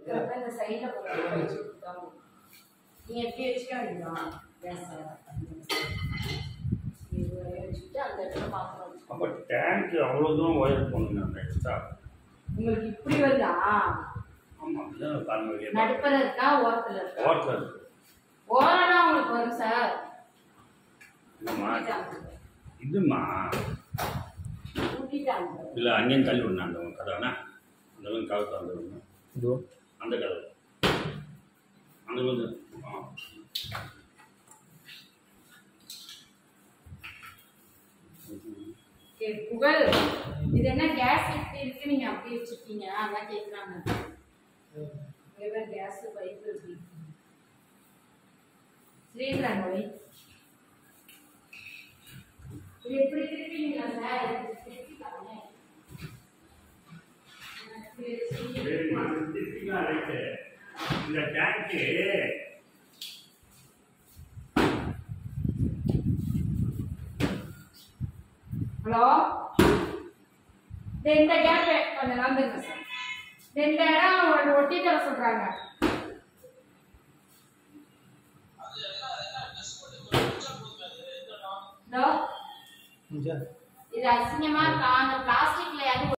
இருக்கிறப்ப இந்த சைடில் கொஞ்சம் வச்சு கொடுத்தாங்க நீ எப்படி வச்சுக்க வேண்டியதான் கேஸை இது வரைய வச்சுட்டு அந்த இடத்துல பாத்திரம் வச்சு அப்போ டேங்க்கு அவ்வளோ தூரம் ஒயர் போடணுங்க அந்த எக்ஸ்ட்ரா உங்களுக்கு இப்படி வருதா ஆமாம் அப்படிதான் பாருங்க நடுப்புற இருக்கா ஓரத்தில் இருக்கா ஓட்டல் இருக்கு ஓரம்னா உங்களுக்கு வரும் சார் இல்லைம்மா இதுமா கூட்டிட்டாங்க இல்லை அங்கேயும் தள்ளி விடணும் அந்த கதவுனா அந்த வந்து கதவு திறந்து விடணும் இதுவோ அந்த கதவு அங்கே வந்து ஆ ஓகே புகழ் இது என்ன கேஸ் இப்படி இருக்கு நீங்க அப்படி வச்சிருக்கீங்க அதான் கேட்குறாங்க இவர் கேஸ் பைப் இருக்கு ஸ்ரீதரன் வை இது எப்படி திருப்பீங்களா சார் திருப்பிக்காங்க சரிம்மா திருப்பிக்கலாம் ரைட்டு இந்த டேங்க்கு ஹலோ இந்த கேப் கொஞ்சம் நம்புங்க சார் இந்த இடம் ஒரு ஒட்டி தர சொல்றாங்க ஹலோ ம் சார் இது அசிங்கமா இருக்கா அந்த பிளாஸ்டிக்